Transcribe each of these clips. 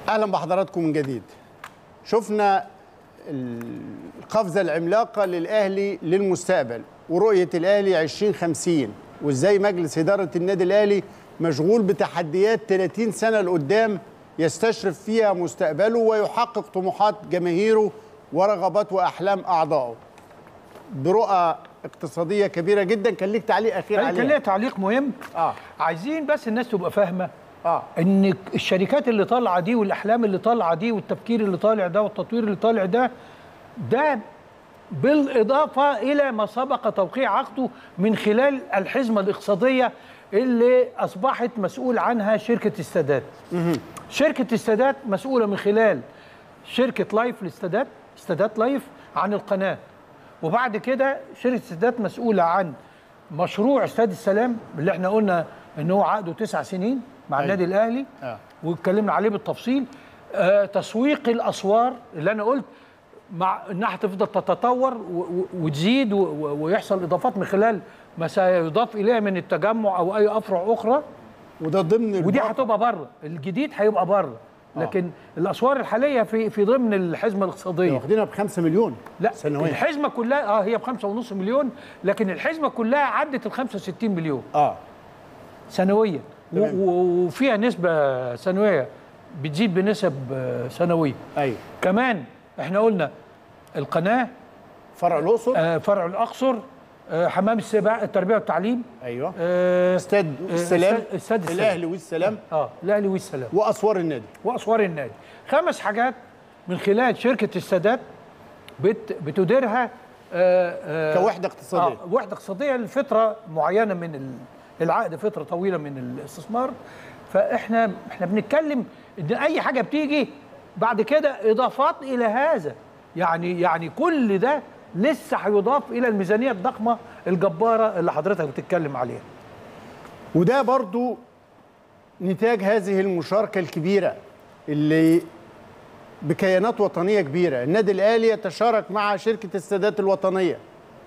اهلا بحضراتكم من جديد شفنا القفزه العملاقه للاهلي للمستقبل ورؤيه الاهلي 2050 وازاي مجلس اداره النادي الاهلي مشغول بتحديات 30 سنه لقدام يستشرف فيها مستقبله ويحقق طموحات جماهيره ورغبات واحلام اعضائه برؤى اقتصاديه كبيره جدا كان ليك تعليق اخير كان عليها ليا تعليق مهم اه عايزين بس الناس تبقى فاهمه اه ان الشركات اللي طالعه دي والاحلام اللي طالعه دي والتفكير اللي طالع ده والتطوير اللي طالع ده ده بالاضافه الى ما سبق توقيع عقده من خلال الحزمه الاقتصاديه اللي اصبحت مسؤول عنها شركه السادات. شركه السادات مسؤوله من خلال شركه لايف للسادات استادات لايف عن القناه وبعد كده شركه السادات مسؤوله عن مشروع استاد السلام اللي احنا قلنا ان هو عقده تسع سنين مع أيوة. النادي الاهلي آه. واتكلمنا عليه بالتفصيل آه تسويق الاسوار اللي انا قلت مع انها هتفضل تتطور و- و- وتزيد و- و- ويحصل اضافات من خلال ما سيضاف اليها من التجمع او اي افرع اخرى وده ضمن ودي الباقة. هتبقى بره الجديد هيبقى بره لكن الاسوار الحاليه في في ضمن الحزمه الاقتصاديه واخدينها ب 5 مليون لا سنويا الحزمه كلها اه هي بخمسة ونص مليون لكن الحزمه كلها عدت ال 65 مليون اه سنويا و- تمام. و- وفيها نسبه سنويه بتزيد بنسب آه، سنويه ايوه كمان احنا قلنا القناه فرع الاقصر آه، فرع الاقصر آه، حمام السباحه التربيه والتعليم ايوه آه، استاد آه، السلام استاد- استاد السلام. الاهلي والسلام اه الاهلي والسلام واسوار النادي واسوار النادي خمس حاجات من خلال شركه السادات بت بتديرها آه، آه، كوحدة اقتصادية. آه وحده اقتصاديه لفتره معينه من ال- العقد فتره طويله من الاستثمار فاحنا احنا بنتكلم ان اي حاجه بتيجي بعد كده اضافات الى هذا يعني يعني كل ده لسه هيضاف الى الميزانيه الضخمه الجباره اللي حضرتك بتتكلم عليها وده برضو نتاج هذه المشاركة الكبيرة اللي بكيانات وطنية كبيرة النادي الأهلي يتشارك مع شركة السادات الوطنية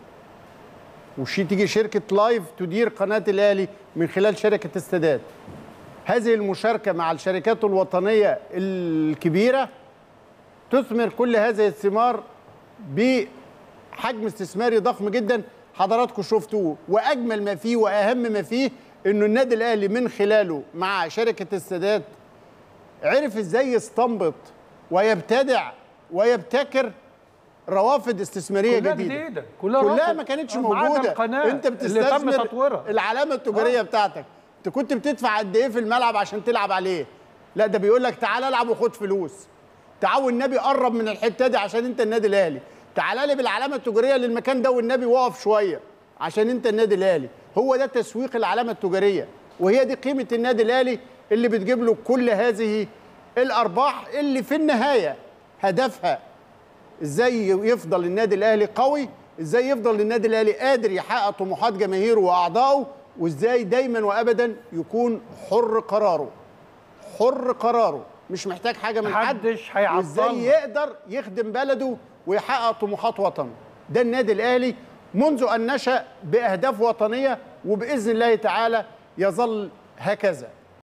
وشي تيجي شركة لايف تدير قناة الأهلي من خلال شركة السادات هذه المشاركة مع الشركات الوطنية الكبيرة تثمر كل هذه الثمار بحجم استثماري ضخم جدا حضراتكم شفتوه واجمل ما فيه واهم ما فيه انه النادي الاهلي من خلاله مع شركه السادات عرف ازاي يستنبط ويبتدع ويبتكر روافد استثماريه كلها جديده جديده كلها كلها رافض. ما كانتش ما عدا موجوده القناة انت اللي تم بتستثمر تطويرها العلامه التجاريه آه. بتاعتك انت كنت بتدفع قد ايه في الملعب عشان تلعب عليه لا ده بيقول لك تعالى العب وخد فلوس تعالوا النبي قرب من الحته دي عشان انت النادي الاهلي تعالى لي بالعلامه التجاريه للمكان ده والنبي وقف شويه عشان انت النادي الاهلي هو ده تسويق العلامه التجاريه وهي دي قيمه النادي الاهلي اللي بتجيب له كل هذه الارباح اللي في النهايه هدفها ازاي يفضل النادي الاهلي قوي ازاي يفضل النادي الاهلي قادر يحقق طموحات جماهيره واعضائه وازاي دايما وابدا يكون حر قراره حر قراره مش محتاج حاجه من حد محدش هيعطله. وازاي يقدر يخدم بلده ويحقق طموحات وطنه ده النادي الاهلي منذ ان نشا باهداف وطنيه وباذن الله تعالى يظل هكذا